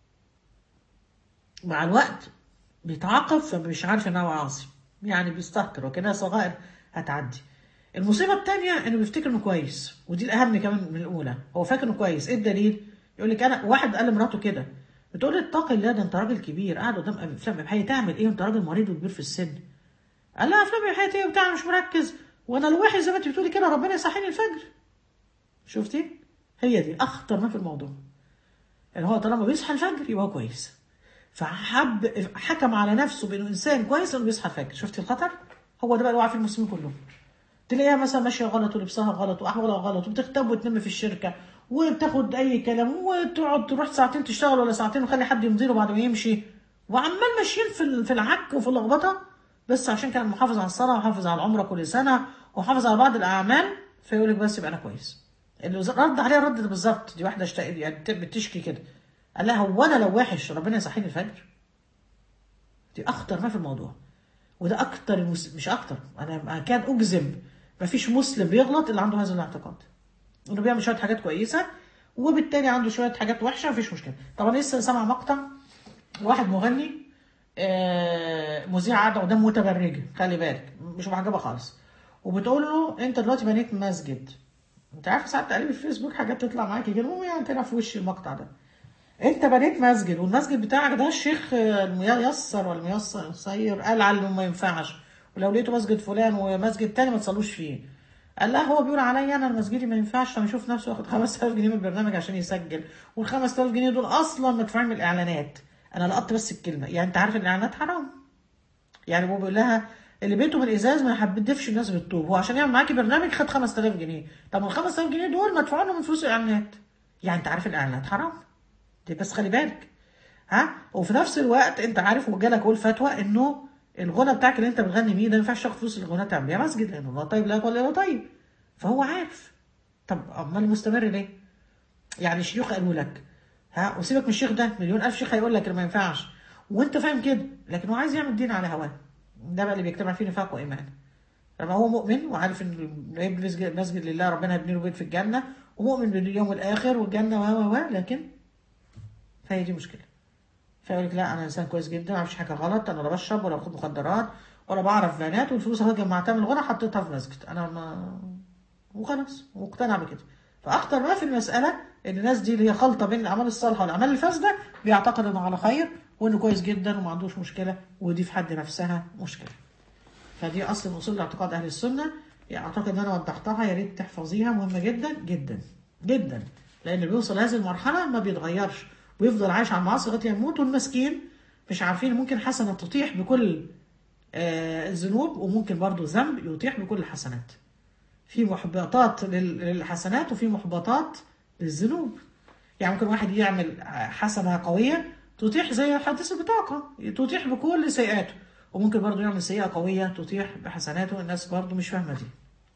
مع الوقت بيتعاقب فمش عارف انه عاصي يعني بيستهتر وكانها صغائر هتعدي المصيبه الثانيه انه بيفتكر انه كويس ودي الاهم كمان من الاولى هو فاكر انه كويس ايه الدليل يقول لك انا واحد قال لمراته كده بتقول لي اتقي الله ده انت راجل كبير قاعد قدام افلام اباحيه تعمل ايه وانت راجل مريض وكبير في السن قال لها افلام اباحيه ايه وبتاع مش مركز وانا الوحش زي ما انت بتقولي كده ربنا يصحيني الفجر شفتي هي دي اخطر ما في الموضوع ان هو طالما بيصحى الفجر يبقى هو كويس فحب حكم على نفسه بانه انسان كويس انه بيصحى الفجر شفتي الخطر هو ده بقى الوعي في المسلمين كلهم تلاقيها مثلا ماشيه غلط ولبسها غلط واحوالها غلط وبتغتاب وتنم في الشركه وبتاخد اي كلام وتقعد تروح ساعتين تشتغل ولا ساعتين وخلي حد يمضيله بعد ما يمشي وعمال ماشيين في ال- في العك وفي اللخبطه بس عشان كان محافظ على الصلاه وحافظ على العمره كل سنه وحافظ على بعض الاعمال فيقول لك بس يبقى انا كويس اللي رد عليها الرد ده بالظبط دي واحده اشتق... يعني بت- بتشكي كده قال لها هو انا لو وحش ربنا يصحيني الفجر دي اخطر ما في الموضوع وده اكتر المس... مش اكتر انا كان اجزم ما فيش مسلم بيغلط الا عنده هذا الاعتقاد انه بيعمل شويه حاجات كويسه وبالتالي عنده شويه حاجات وحشه مفيش مشكله طبعا لسه سامع مقطع واحد مغني آه، مذيع قاعده قدام متبرجه خلي بالك مش محجبه خالص وبتقول له انت دلوقتي بنيت مسجد انت عارف ساعات تقلب في فيسبوك حاجات تطلع معاكي كده المهم يعني طلع في وش المقطع ده انت بنيت مسجد والمسجد بتاعك ده الشيخ آه، الميسر ولا الميسر صير قال على انه ما ينفعش ولو لقيته مسجد فلان ومسجد تاني ما تصلوش فيه قال لا هو بيقول عليا انا المسجدي ما ينفعش فما يشوف نفسه ياخد 5000 جنيه من البرنامج عشان يسجل وال 5000 جنيه دول اصلا مدفوعين من الاعلانات انا لقطت بس الكلمه يعني انت عارف ان الاعلانات حرام يعني هو بيقول لها اللي بيته من ازاز ما يحدفش الناس بالطوب هو عشان يعمل معاكي برنامج خد 5000 جنيه طب ال 5000 جنيه دول مدفوعين له من فلوس الاعلانات يعني انت عارف الاعلانات حرام دي بس خلي بالك ها وفي نفس الوقت انت عارف وجالك قول فتوى انه الغنى بتاعك اللي انت بتغني بيه ده ما ينفعش تاخد فلوس الغنى تعمل بيها مسجد لان الله طيب لا يقول الا طيب فهو عارف طب امال مستمر ليه؟ يعني الشيوخ قالوا لك ها وسيبك من الشيخ ده مليون الف شيخ هيقول لك إن ما ينفعش وانت فاهم كده لكن هو عايز يعمل دين على هواه ده بقى اللي بيجتمع فيه نفاق وايمان لما هو مؤمن وعارف ان يبني مسجد مسجد لله ربنا هيبني له بيت في الجنه ومؤمن باليوم الاخر والجنه و و و لكن فهي دي مشكله فيقول لك لا انا انسان كويس جدا ما اعرفش حاجه غلط انا لا بشرب ولا باخد مخدرات ولا بعرف بنات والفلوس اللي جمعتها من الغنى حطيتها في مسجد انا ما وخلاص مقتنع بكده فاخطر ما في المساله ان الناس دي اللي هي خلطه بين الاعمال الصالحه والاعمال الفاسده بيعتقد انه على خير وانه كويس جدا وما عندوش مشكله ودي في حد نفسها مشكله فدي اصل من اصول اعتقاد اهل السنه يعني اعتقد ان انا وضحتها يا ريت تحفظيها مهمه جدا جدا جدا لان اللي بيوصل هذه المرحله ما بيتغيرش ويفضل عايش على المعاصي لغايه يموت والمسكين مش عارفين ممكن حسنه تطيح بكل آه، الذنوب وممكن برضو ذنب يطيح بكل الحسنات في محبطات لل- للحسنات وفي محبطات للذنوب يعني ممكن واحد يعمل حسنة قوية تطيح زي حديث البطاقة تطيح بكل سيئاته وممكن برضو يعمل سيئة قوية تطيح بحسناته الناس برضو مش فاهمة دي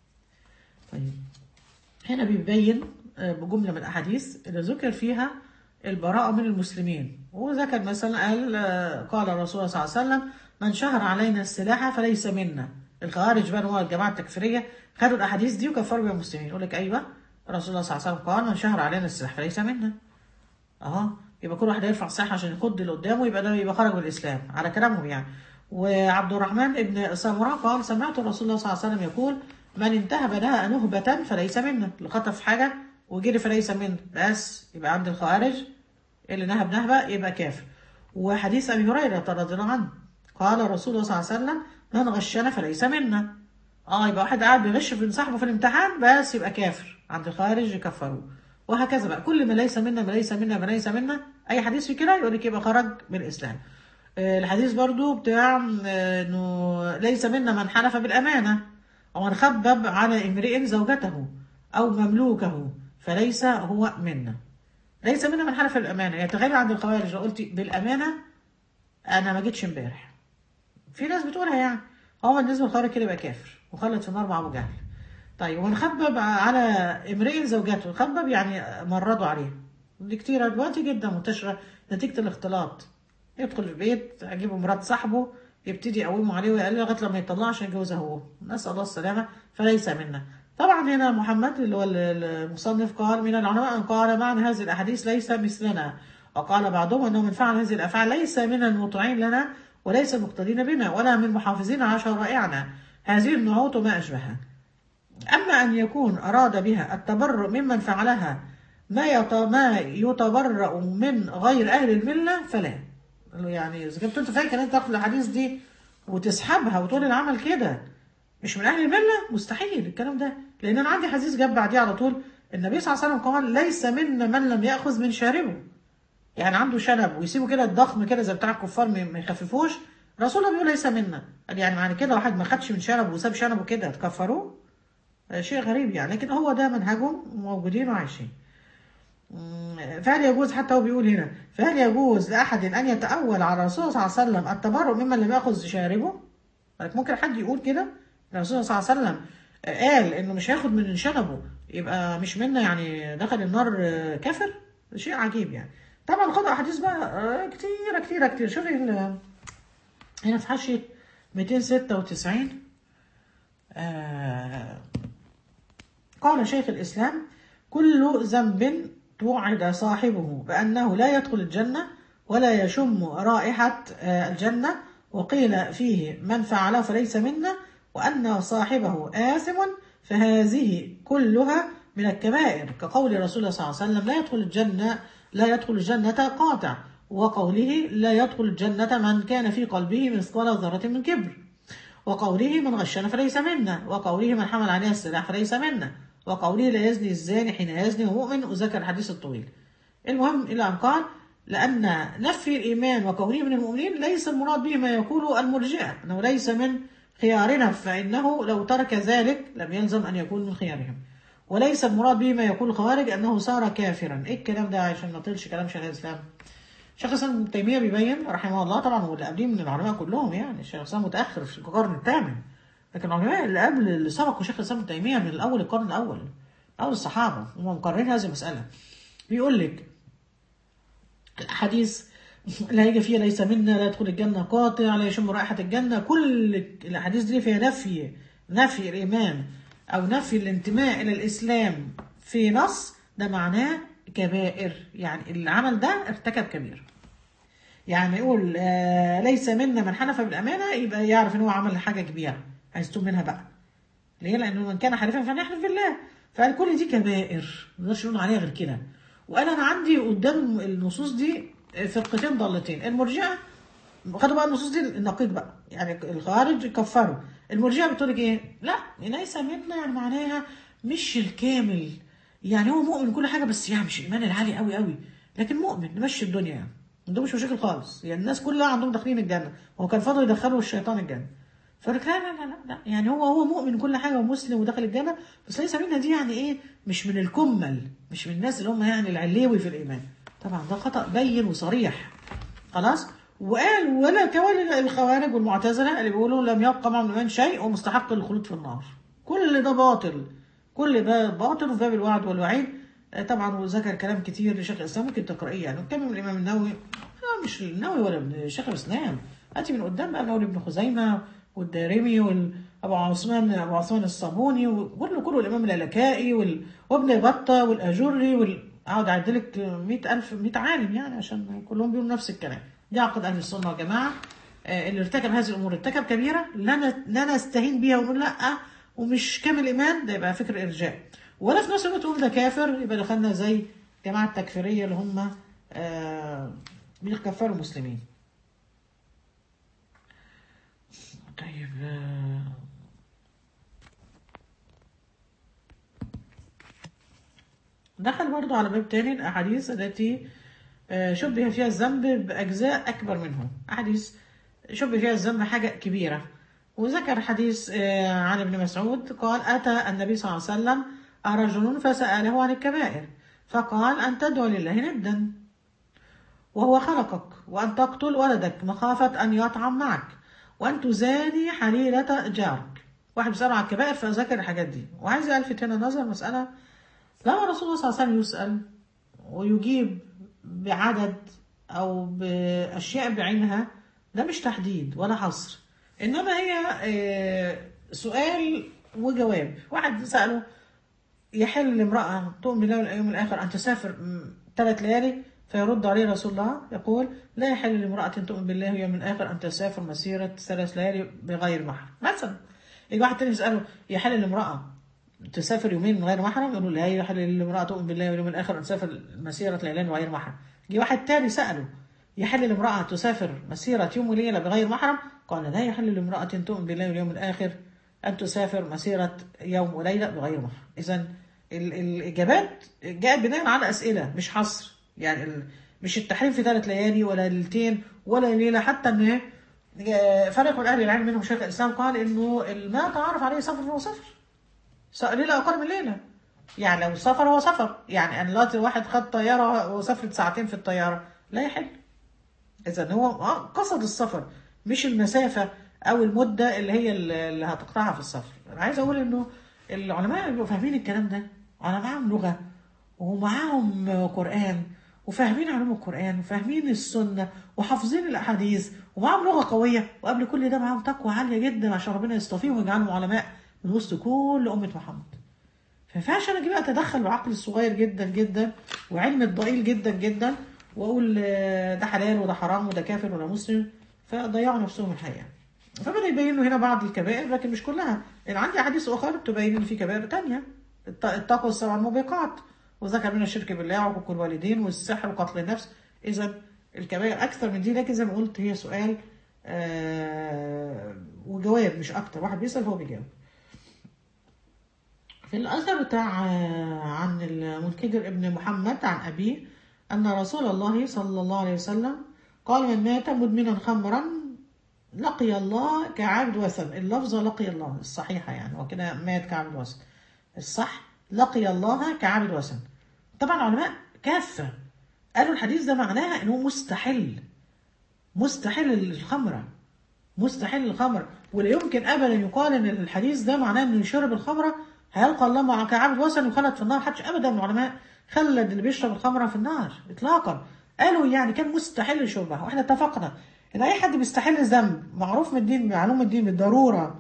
طيب هنا بيبين آه، بجملة من الأحاديث اللي ذكر فيها البراءة من المسلمين وذكر مثلا قال آه، قال الرسول صلى الله عليه وسلم من شهر علينا السلاح فليس منا الخوارج بقى هو الجماعة التكفيرية خدوا الأحاديث دي وكفروا بها المسلمين يقول لك أيوه الرسول صلى الله عليه وسلم قال من شهر علينا السلاح فليس منا اه يبقى كل واحد يرفع سلاح عشان يخد اللي قدامه يبقى ده يبقى خرج من الاسلام على كلامهم يعني وعبد الرحمن ابن سامورا قال سمعت الرسول الله صلى الله عليه وسلم يقول من انتهب لها نهبة فليس منا اللي خطف حاجة وجري فليس منا بس يبقى عند الخوارج اللي نهب نهبة يبقى كافر وحديث ابي هريرة رضي الله عنه قال الرسول صلى الله عليه وسلم من غشنا فليس منا اه يبقى واحد قاعد بيغش في صاحبه في الامتحان بس يبقى كافر عند الخارج يكفروه وهكذا بقى كل ما ليس منا ما ليس منا ما ليس منا اي حديث في كده يقول لك يبقى خرج من الاسلام آه، الحديث برضو بتاع آه، انه ليس منا من حلف بالامانه ومن خبب على امرئ زوجته او مملوكه فليس هو منا ليس منا من حلف بالامانه يتغير عند الخوارج لو قلت بالامانه انا ما جيتش امبارح في ناس بتقولها يعني هو بالنسبه للخارج كده يبقى كافر وخلد في النار مع ابو جهل طيب ومن خبب على امرئ زوجته خبب يعني مرضوا عليه دي كتيرة دلوقتي جدا منتشرة نتيجة الاختلاط يدخل البيت يجيب مرات صاحبه يبتدي يقومه عليه ويقلل لغاية لما يطلعه عشان يتجوزها هو نسأل الله السلامة فليس منا طبعا هنا محمد اللي هو المصنف قال من العلماء أن قال معنى هذه الأحاديث ليس مثلنا وقال بعضهم أنه من فعل هذه الأفعال ليس من المطيعين لنا وليس المقتدين بنا ولا من محافظين على شرائعنا هذه النعوت وما أشبهها أما أن يكون أراد بها التبرؤ ممن فعلها ما يت- ما يتبرأ من غير أهل الملة فلا قال له يعني إذا كنت أنت فاكر أن أنت تاخد الحديث دي وتسحبها وتقول العمل كده مش من أهل الملة مستحيل الكلام ده لأن أنا عندي حديث جاب بعديه على طول النبي صلى الله عليه وسلم قال ليس منا من لم يأخذ من شاربه يعني عنده شنب ويسيبه كده الضخم كده زي بتاع الكفار ما ما يخففوش رسول الله بيقول ليس منا قال يعني معنى كده واحد ما خدش من شنب وساب شنبه كده تكفروه شيء غريب يعني لكن هو ده منهجهم موجودين وعايشين مم، فهل يجوز حتى هو بيقول هنا فهل يجوز لأحد أن يتأول على الرسول صلى الله عليه وسلم التبرؤ ممن لم يأخذ شاربه؟ طيب ممكن حد يقول كده الرسول صلى الله عليه وسلم قال إنه مش هياخد من شنبه يبقى مش منا يعني دخل النار آه، كافر شيء عجيب يعني طبعا خدوا أحاديث بقى آه، كتيرة كتيرة كتير شوفي ال- هنا في حاشية 296 آه قال شيخ الإسلام كل ذنب توعد صاحبه بأنه لا يدخل الجنة ولا يشم رائحة آه، الجنة وقيل فيه من فعله فليس منا وأن صاحبه آثم فهذه كلها من الكبائر كقول رسول الله صلى الله عليه وسلم لا يدخل الجنة لا يدخل الجنة قاطع وقوله لا يدخل الجنة من كان في قلبه مثقال ذرة من كبر وقوله من غشنا فليس منا وقوله من حمل عليها السلاح فليس منا وقوله لا يزني الزاني حين يزني ومؤمن وذكر الحديث الطويل المهم إلى أن قال لأن نفي الإيمان وكونه من المؤمنين ليس المراد به ما يقول المرجئة أنه ليس من خيارنا فإنه لو ترك ذلك لم يلزم أن يكون من خيارهم وليس المراد به ما يقول الخوارج أنه صار كافرا إيه الكلام ده عشان ما طلش كلام شيخ الإسلام شيخ الاسلام ابن تيميه بيبين رحمه الله طبعا واللي قبليه من العلماء كلهم يعني الشيخ الاسلام متاخر في القرن الثامن لكن العلماء اللي قبل اللي سبقوا شيخ الاسلام ابن تيميه من الاول القرن الاول اول الصحابه هم مقررين هذه المساله بيقول لك الحديث لا هيجي فيها ليس منا لا يدخل الجنة قاطع لا يشم رائحة الجنة كل الأحاديث دي فيها نفي نفي الإيمان أو نفي الانتماء إلى الإسلام في نص ده معناه كبائر يعني العمل ده ارتكب كبير يعني يقول آه ليس منا من حنف بالأمانة يبقى يعرف إن هو عمل حاجة كبيرة عايز تتوب منها بقى ليه؟ لأنه من كان حالفا فليحلف بالله فقال كل دي كبائر ما نقدرش نقول عليها غير كده وقال أنا عندي قدام النصوص دي فرقتين ضالتين المرجئة خدوا بقى النصوص دي النقيض بقى يعني الخوارج كفروا المرجئة بتقول لك ايه؟ لا ليس منا يعني معناها مش الكامل يعني هو مؤمن كل حاجة بس يعني مش الإيمان العالي قوي قوي لكن مؤمن نمشي الدنيا يعني ما عندهمش مشاكل خالص يعني الناس كلها عندهم داخلين الجنة هو كان فاضل يدخلوا الشيطان الجنة فقال لك لا لا لا لا لا يعني هو هو مؤمن كل حاجه ومسلم ودخل الجنه بس ليس منا دي يعني ايه مش من الكمل مش من الناس اللي هم يعني العليوي في الايمان طبعا ده خطا بين وصريح خلاص وقال ولا كوال الخوارج والمعتزله اللي بيقولوا لم يبقى مع الايمان شيء ومستحق الخلود في النار كل ده باطل كل ده باطل وفي باب الوعد والوعيد آه، طبعا وذكر كلام كتير لشيخ الاسلام ممكن تقرأيه يعني وكمل الامام النووي آه مش النووي ولا ابن شيخ الاسلام هاتي من قدام بقى نقول ابن خزيمه والدارمي وابو عثمان ابو عثمان الصابوني وكله كله الامام الالكائي وال... وابن بطه والاجري وال... اقعد اعد لك 100000 100 عالم يعني عشان كلهم بيقولوا نفس الكلام دي عقد اهل السنه والجماعه آه، اللي ارتكب هذه الامور ارتكب كبيره لا ن- لا نستهين بيها ونقول لا ومش كامل ايمان ده يبقى فكر ارجاء ولا في نفس الوقت تقول ده كافر يبقى دخلنا زي جماعه التكفيريه اللي هم آه بيكفروا المسلمين طيب آه، دخل برضو على باب تاني الأحاديث التي آه، شبه فيها الذنب بأجزاء أكبر منه أحاديث شبه فيها الذنب حاجة كبيرة وذكر حديث آه، عن ابن مسعود قال أتى النبي صلى الله عليه وسلم رجل فسأله عن الكبائر فقال أن تدعو لله ندا وهو خلقك وأن تقتل ولدك مخافة أن يطعم معك وأن تزاني حليلة جارك واحد بيسأله عن الكبائر فذكر الحاجات دي وعايز ألفت هنا نظر مسألة لما الرسول صلى الله عليه وسلم يسأل ويجيب بعدد أو بأشياء بعينها ده مش تحديد ولا حصر إنما هي آه، سؤال وجواب واحد سأله يحل لامرأة تؤمن بالله واليوم الآخر أن تسافر ثلاث ليالي فيرد عليه رسول الله يقول لا يحل لامرأة تؤمن بالله واليوم الآخر أن تسافر مسيرة ثلاث ليالي بغير محرم مثلا يجي واحد تاني يسأله يحل لامرأة تسافر يومين من غير محرم يقول له لا يحل لامرأة تؤمن بالله واليوم الآخر أن تسافر مسيرة ليلين بغير محرم يجي واحد تاني سأله يحل لامرأة تسافر مسيرة يوم وليلة بغير محرم قال لا يحل لامرأة تؤمن بالله واليوم الآخر أن تسافر مسيرة يوم وليلة بغير محرم إذا الإجابات جاءت بناء على أسئلة مش حصر يعني ال- مش التحريم في ثلاث ليالي ولا ليلتين ولا ليلة حتى إن آه، فرق من أهل العلم منهم شيخ الإسلام قال إنه ما تعرف عليه سفر فهو سفر س- ليلة أقل من ليلة يعني لو سفر هو سفر يعني انا دلوقتي واحد خد طياره وسافرت ساعتين في الطياره لا يحل اذا هو آه قصد السفر مش المسافه او المده اللي هي اللي اللي هتقطعها في السفر انا عايز اقول انه العلماء بيبقوا فاهمين الكلام ده على معاهم لغه ومعاهم قران وفاهمين علوم القران وفاهمين السنه وحافظين الاحاديث ومعاهم لغه قويه وقبل كل ده معاهم تقوى عاليه جدا عشان ربنا يصطفيهم ويجعلهم علماء من وسط كل امه محمد ما ينفعش انا اجي بقى اتدخل بعقل الصغير جدا جدا وعلم الضئيل جدا جدا واقول آه، ده حلال وده حرام وده كافر وده مسلم فضيعوا نفسهم الحقيقه فبدا يبين له هنا بعض الكبائر لكن مش كلها لان عندي احاديث اخرى تبين ان في كبائر تانية الت- التقوى السبع الموبقات وذكر منها الشرك بالله وحقوق الوالدين والسحر وقتل النفس اذا الكبائر اكثر من دي لكن زي ما قلت هي سؤال آه وجواب مش اكتر واحد بيسال هو بيجاوب في الأثر بتاع آه، عن المنكدر ابن محمد عن أبيه أن رسول الله صلى الله عليه وسلم قال من مات مدمنا خمرا لقي الله كعبد وثن اللفظ لقي الله الصحيحة يعني وكده مات كعبد وثن الصح لقي الله كعبد وثن طبعا العلماء كافة قالوا الحديث ده معناها انه مستحيل مستحيل الخمرة مستحيل الخمر ولا يمكن ابدا يقال ان الحديث ده معناه انه يشرب الخمره هيلقى الله مع كعبد وثن وخلد في النار محدش ابدا من العلماء خلد اللي بيشرب الخمره في النار اطلاقا قالوا يعني كان مستحيل شربها واحنا اتفقنا ان اي حد بيستحل ذنب معروف من الدين معلوم من الدين بالضروره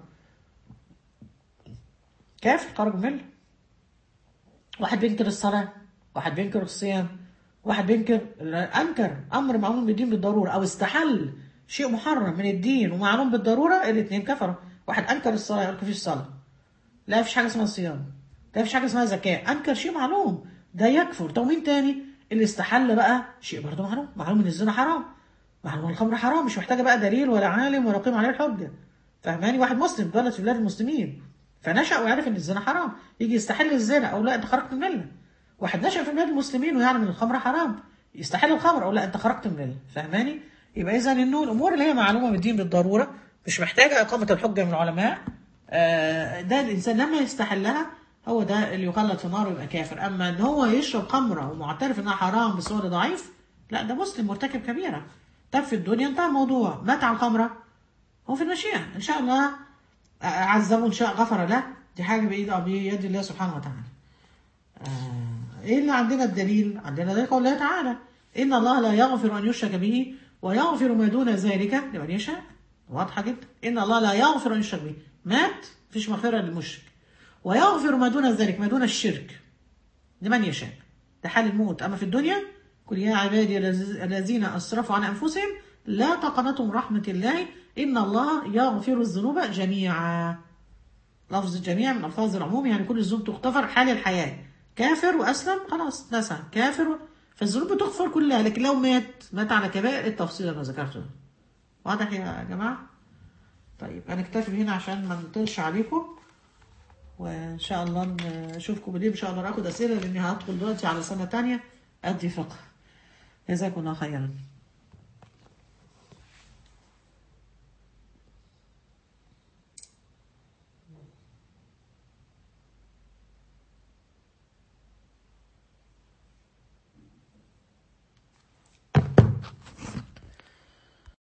كافر خرج من المله واحد بينكر الصلاه واحد بينكر الصيام واحد بينكر انكر امر معلوم بالدين بالضروره او استحل شيء محرم من الدين ومعلوم بالضروره الاثنين كفروا واحد انكر الصلاه يقول مفيش صلاه لا مفيش حاجه اسمها صيام لا مفيش حاجه اسمها زكاه انكر شيء معلوم ده يكفر طب مين تاني اللي استحل بقى شيء برضه معلوم معلوم ان الزنا حرام معلوم ان الخمر حرام مش محتاجه بقى دليل ولا عالم ولا قيم عليه الحجه فاهماني واحد مسلم اتولد في بلاد المسلمين فنشأ ويعرف ان الزنا حرام يجي يستحل الزنا او لا انت خرجت من المله واحد نشأ في بلاد المسلمين ويعلم ان الخمر حرام يستحل الخمر او لا انت خرجت من المله فاهماني يبقى اذا انه الامور اللي هي معلومه من الدين بالضروره مش محتاجه اقامه الحجه من العلماء آه، ده الانسان لما يستحلها هو ده اللي يخلد في النار ويبقى كافر اما ان هو يشرب خمره ومعترف انها حرام بس هو ده ضعيف لا ده مسلم مرتكب كبيره طب في الدنيا انتهى الموضوع مات على الخمره هو في المشيئه ان شاء الله عذبه ان شاء غفر له دي حاجه بايد بيد الله سبحانه وتعالى آه، ايه اللي عندنا الدليل عندنا دليل قول الله تعالى ان الله لا يغفر ان يشرك به ويغفر ما دون ذلك لمن يشاء واضحه جدا ان الله لا يغفر ان يشرك به مات مفيش مغفره للمشرك ويغفر ما دون ذلك ما دون الشرك لمن يشاء ده حال الموت اما في الدنيا قل يا عبادي الذ- الذين اسرفوا على انفسهم لا تقنطوا من رحمه الله ان الله يغفر الذنوب جميعا لفظ الجميع من الفاظ العموم يعني كل الذنوب تغتفر حال الحياه كافر واسلم خلاص نسى كافر فالذنوب بتغفر كلها لكن لو مات مات على كبائر التفصيل اللي ذكرته ده. واضح يا جماعه طيب هنكتفي هنا عشان ما نطولش عليكم وان شاء الله نشوفكم بالليل ان شاء الله اخد اسئله لاني هدخل دلوقتي على سنه تانية ادي فقه جزاكم الله خيرا